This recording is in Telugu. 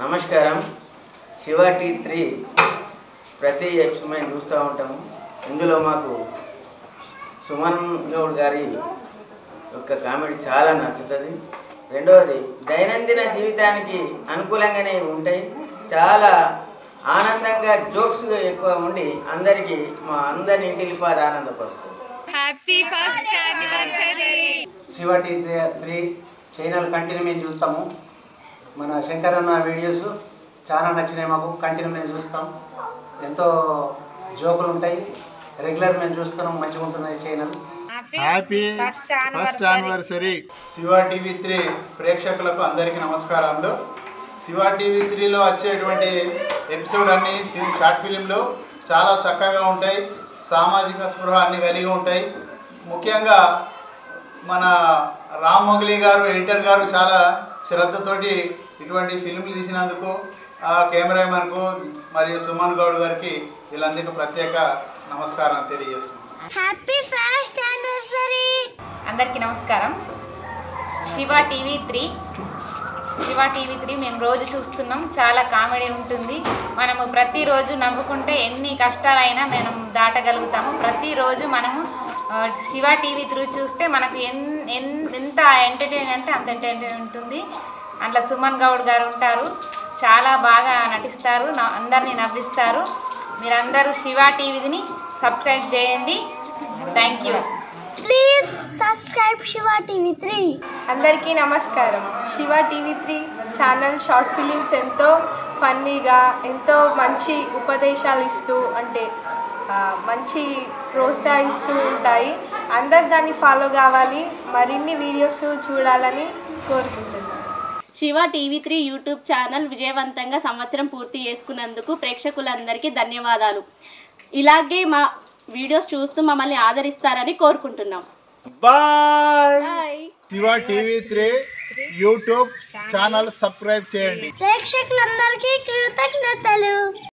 నమస్కారం శివ టీ త్రీ ప్రతి ఎపిసోడ్ మేము చూస్తూ ఉంటాము ఇందులో మాకు సుమన్ గౌడ్ గారి యొక్క కామెడీ చాలా నచ్చుతుంది రెండవది దైనందిన జీవితానికి అనుకూలంగానే ఉంటాయి చాలా ఆనందంగా జోక్స్ ఎక్కువ ఉండి అందరికీ మా అందరిని ఇంటిలిపాది ఆనందపరుస్తుంది happy first anniversary Shiva T three channel continue మేము చూస్తాము మన శంకర్ అన్న వీడియోస్ చాలా నచ్చినాయి మాకు కంటిన్యూ మేము చూస్తాం ఎంతో జోకులు ఉంటాయి రెగ్యులర్ మేము చూస్తున్నాం మంచిగా ఉంటున్నాయి channel happy first anniversary Shiva TV three ప్రేక్షకులకు అందరికీ నమస్కారములు శివ టీవీ త్రీలో వచ్చేటువంటి ఎపిసోడ్ అన్ని సి- షార్ట్ ఫిలింలు చాలా చక్కగా ఉంటాయి సామాజిక స్పృహ అన్ని కలిగి ఉంటాయి ముఖ్యంగా మన రామ్ మొగలి గారు ఎడిటర్ గారు చాలా శ్రద్ధతోటి ఇటువంటి ఫిల్మ్లు తీసినందుకు ఆ కెమెరామెన్కు మరియు సుమన్ గౌడ్ గారికి వీళ్ళందరికీ ప్రత్యేక నమస్కారం తెలియజేస్తున్నాను హ్యాపీ ఫస్ట్ యానివర్సరీ అందరికీ నమస్కారం Shiva TV three Shiva TV three మేము రోజు చూస్తున్నాం చాలా కామెడీ ఉంటుంది మనము ప్రతిరోజు నవ్వుకుంటే ఎన్ని కష్టాలైనా మనం దాటగలుగుతాము ప్రతిరోజు మనము ఆ, శివ టీవీ త్రీ చూస్తే మనకు ఎన్ ఎన్- ఎంత ఎంటర్టైన్ అంటే అంత ఎంటర్టైన్ ఉంటుంది అందులో సుమన్ గౌడ్ గారు ఉంటారు చాలా బాగా నటిస్తారు న- అందరినీ నవ్విస్తారు మీరందరూ శివ టీవీని సబ్స్క్రైబ్ చేయండి thank you please subscribe Shiva TV three అందరికీ నమస్కారం Shiva TV three channel short films ఎంతో ఫన్నీగా ఎంతో మంచి ఉపదేశాలు ఇస్తూ అంటే ఆ, మంచి ప్రోత్సహిస్తూ ఉంటాయి అందరు దాన్ని ఫాలో కావాలి మరిన్ని వీడియోస్ చూడాలని కోరుకుంటున్నాను Shiva TV three YouTube channel విజయవంతంగా సంవత్సరం పూర్తి చేసుకున్నందుకు ప్రేక్షకులందరికీ ధన్యవాదాలు ఇలాగే మా వీడియోస్ చూస్తూ మమ్మల్ని ఆదరిస్తారని కోరుకుంటున్నాం bye Shiva TV three YouTube channel subscribe చేయండి ప్రేక్షకులందరికీ కృతజ్ఞతలు